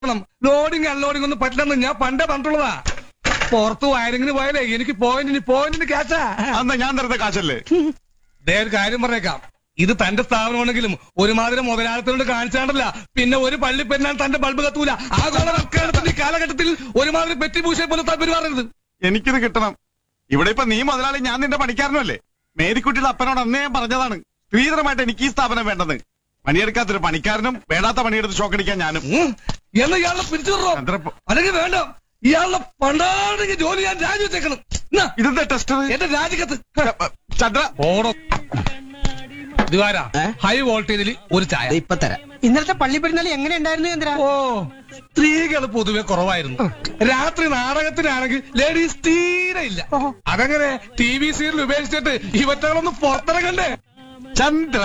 Loading unloading ഒന്നും പറ്റില്ലെന്ന് ഞാൻ പണ്ടേ പറഞ്ഞിട്ടുള്ളതാ പുറത്ത് വയറിങ്ങിന് പോയാലേ എനിക്ക് പോയിന്റിന് പോയിന്റിന് ക്യാച്ചാ അന്ന് ഞാൻ തരുന്ന കാശല്ലേ ദേ ഒരു കാര്യം പറഞ്ഞേക്കാം ഇത് തന്റെ സ്ഥാപനമാണെങ്കിലും ഒരുമാതിരി മുതലാളിത്തോട് കാണിച്ചാണ്ടല്ല പിന്നെ ഒരു പള്ളി പെരുന്നാൾ തന്റെ ബൾബ് കത്തൂല ആഗോളവൽക്കരണത്തിന്റെ ഈ കാലഘട്ടത്തിൽ ഒരുമാതിരി പെറ്റിപൂശയെ പോലെ താല്പര്യമാറരുത് എനിക്കിത് കിട്ടണം ഇവിടെ ഇപ്പൊ നീ മുതലാളി ഞാൻ നിന്റെ പണിക്കാരനല്ലേ മേരിക്കുട്ടിയുടെ അപ്പനോട് അന്നേ ഞാൻ പറഞ്ഞതാണ് സ്ത്രീധരമായിട്ട് എനിക്ക് ഈ സ്ഥാപനം വേണ്ടെന്ന് പണിയെടുക്കാത്തൊരു പണിക്കാരനും വേണ്ടാത്ത പണിയെടുത്ത് ഷോക്കടിക്കാൻ ഞാനും ഉം. എന്നാ ഇയാളെ പിടിച്ചു വിടറോ ചന്ദ്രപ്പ- അല്ലെങ്കിൽ വേണ്ട ഇയാളുടെ പണ്ടാണെങ്കിൽ ജോലി ഞാൻ രാജിവെച്ചേക്കണം എന്നാ, ഇതെന്താ ടെസ്റ്റർ എന്റെ രാജിക്കത്ത് ചന്ദ്ര ഓടോ ദിവാര ഏ? ഹൈ വോൾട്ടേജിൽ ഒരു ചായ ഇപ്പൊ തരാം ഇന്നലത്തെ പള്ളി പെരുന്നാൾ എങ്ങനെ ഉണ്ടായിരുന്നു ചന്ദ്ര ഓ സ്ത്രീകൾ പൊതുവെ കുറവായിരുന്നു രാത്രി നാടകത്തിനാണെങ്കിൽ ലേഡീസ് തീരെ ഇല്ല അതങ്ങനെ ടി വി സീരിയൽ ഉപേക്ഷിച്ചിട്ട് ഇവറ്റകളൊന്ന് പുറത്തിറങ്ങണ്ടേ ചന്ദ്ര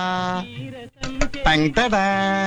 ടങ് ടടാ.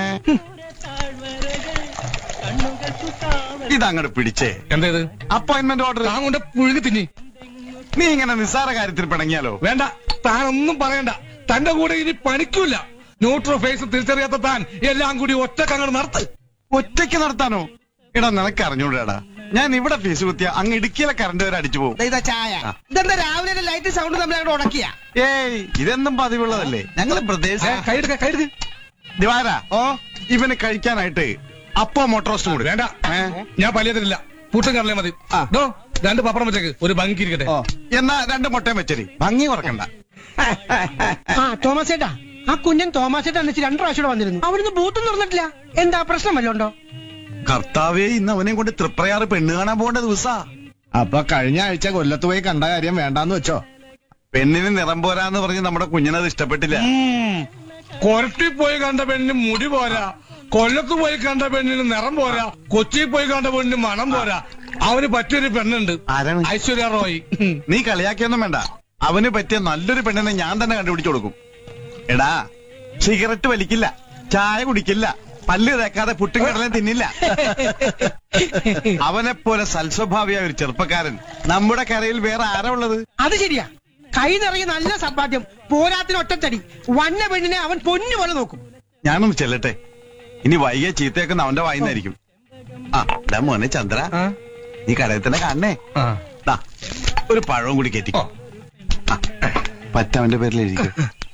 ഇതങ്ങോട്ട് പിടിച്ചേ എന്തേത് അപ്പോയിന്റ്മെന്റ് ഓർഡർ താൻ കൊണ്ട് പുഴുകി തിന്നി നീ ഇങ്ങനെ നിസ്സാര കാര്യത്തിൽ പിണങ്ങിയാലോ വേണ്ട താൻ ഒന്നും പറയണ്ട തന്റെ കൂടെ ഇനി പണിക്കൂല ന്യൂട്രോ ഫേസ് തിരിച്ചറിയാത്ത താൻ എല്ലാം കൂടി ഒറ്റക്കങ്ങട് നടത്ത് ഒറ്റയ്ക്ക് നടത്താനോ എടാ നിനക്ക് അറിഞ്ഞൂടാടാ ഞാൻ ഇവിടെ ഫീസ് കുത്തിയ അങ്ങ് ഇടുക്കിയിലെ കറണ്ട് വരെ അടിച്ചു പോകും ദേ ഇതാ ചായ ഇതെന്താ രാവിലെ ലൈറ്റ് സൗണ്ട് തമ്മിൽ അങ്ങോട്ട് ഉടക്കിയ ഏയ് ഇതെന്നും പതിവുള്ളതല്ലേ ഞങ്ങള് പ്രദേശ ഏ, കൈയെടുക്ക കൈയെടുക്ക ദിവാര ഓ ഇവന് കഴിക്കാനായിട്ട് അപ്പോ മോട്ടോറോസ്റ്റ് കൂടി വേണ്ട ഏ? ഞാൻ പല്ലിയത്തില്ല പൂട്ടും കറലേ മതി ആ. ഡോ രണ്ട് പപ്പടം വെച്ചേക്ക് ഒരു ഭംഗി ഇരിക്കട്ടെ ഓ എന്നാ രണ്ട് മുട്ടയും വെച്ചരി ഭംഗി കുറക്കണ്ട ആ തോമസ് ചേട്ടാ ആ കുഞ്ഞൻ തോമസ് ചേട്ടാ എന്നുവെച്ച് രണ്ടു പ്രാവശ്യം ഇവിടെ വന്നിരുന്നു അവിടുന്ന് ബൂത്തും തുറന്നിട്ടില്ല എന്താ പ്രശ്നം വല്ലതും ഉണ്ടോ കർത്താവേ ഇന്ന് അവനെയും കൊണ്ട് തൃപ്രയാറ് പെണ്ണ് കാണാൻ പോകേണ്ട ദിവസാ അപ്പൊ കഴിഞ്ഞ ആഴ്ച കൊല്ലത്ത് പോയി കണ്ട കാര്യം വേണ്ടാന്ന് വെച്ചോ പെണ്ണിന് നിറം പോരാന്ന് പറഞ്ഞ് നമ്മുടെ കുഞ്ഞിനത് ഇഷ്ടപ്പെട്ടില്ല കൊരട്ടി പോയി കണ്ട പെണ്ണിന് മുടി പോരാ കൊല്ലത്ത് പോയി കണ്ട പെണ്ണിന് നിറം പോരാ കൊച്ചി പോയി കണ്ട പെണ്ണിന് മണം പോരാ അവന് പറ്റിയൊരു പെണ്ണുണ്ട് ആരാണ് ഐശ്വര്യ റോയ് നീ കളിയാക്കിയൊന്നും വേണ്ട അവന് പറ്റിയ നല്ലൊരു പെണ്ണിനെ ഞാൻ തന്നെ കണ്ടുപിടിച്ചു കൊടുക്കും എടാ സിഗരറ്റ് വലിക്കില്ല ചായ കുടിക്കില്ല പല്ല് തേക്കാതെ പുട്ടും കടലും തിന്നില്ല അവനെ പോലെ സൽസ്വഭാവിയായ ഒരു ചെറുപ്പക്കാരൻ നമ്മുടെ കരയിൽ വേറെ ആരാ ഉള്ളത് അത് ശരിയാ കൈ നിറയെ നല്ല സമ്പാദ്യം പോരാത്തിന് ഒറ്റത്തടി വന്ന പെണ്ണിനെ അവൻ പൊന്നു പോലെ നോക്കും ഞാനൊന്ന് ചെല്ലട്ടെ ഇനി വൈകിയ ചീത്തയൊക്കെ അവന്റെ വായിന്നായിരിക്കും ആ ഇതാ മോനെ ചന്ദ്ര ആ? നീ കടയിൽ തന്നെ കാണണേ ആ. ദാ, ഒരു പഴവും കൂടി കയറ്റി ഓ. പറ്റവന്റെ പേരിൽ എഴുതിക്കും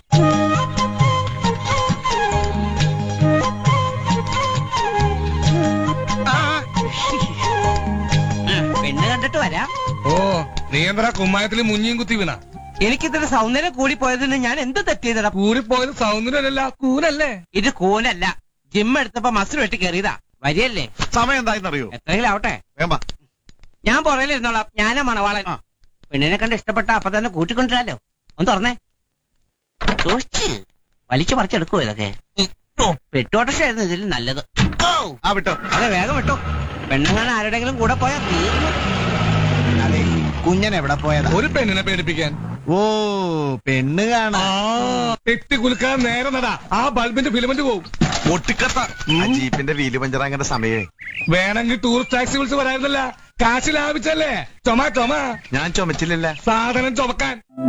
പെണ്ണ് കണ്ടിട്ട് വരാം ഓ നീ എന്താ കുമ്മായത്തില് മുഞ്ഞിയും കുത്തി വീണ എനിക്കിത്ര സൗന്ദര്യം കൂടി പോയതിന് ഞാൻ എന്ത് തെറ്റിയതടാ കൂടിപ്പോയത് സൗന്ദര്യമല്ല കൂനല്ലേ ഇത് കൂനല്ല ജിം എടുത്തപ്പോ മസിൽ വെട്ടി കയറിയതാ വരിയല്ലേ സമയം എന്തായെന്നറിയോ എത്രയെങ്കിലും ആവട്ടെ വേമ്പ ഞാൻ പുറകിലിരുന്നോളാം ഞാനാ മണവാളൻ ആ. പെണ്ണിനെ കണ്ട് ഇഷ്ടപ്പെട്ട അപ്പൊ തന്നെ കൂട്ടിക്കൊണ്ടിരാലോ ഒന്ന് തുറന്നേ സൂക്ഷിച്ച് വലിച്ചു പറിച്ചെടുക്കുവോ ഇതൊക്കെ പെട്ടോട്ടഷായിരുന്നു ഇതിൽ നല്ലത് ആ വിട്ടോ അതെ വേഗം വിട്ടോ പെണ്ണുങ്ങൾ ആരുടെങ്കിലും കൂടെ പോയാൽ തീർന്നു അതെ കുഞ്ഞൻ എവിടെ പോയതാ ഒരു പെണ്ണിനെ പേടിപ്പിക്കാൻ ഓ പെണ്ണ് ആ കാണാ തെറ്റി കുലുക്കാൻ നേരെ നടാ ആ ബൾബിന്റെ ഫിലമെന്റ് പോവും ഒട്ടിക്കത്ത ആ ജീപ്പിന്റെ വീല് പഞ്ചറാങ്ങേണ്ട സമയേ വേണമെങ്കിൽ ടൂറിസ്റ്റ് ടാക്സി വിളിച്ച് വരായിരുന്നല്ല കാശ് ലാഭിച്ചല്ലേ ചുമ ചുമ ഞാൻ ചുമച്ചില്ലല്ല സാധനം ചുമക്കാൻ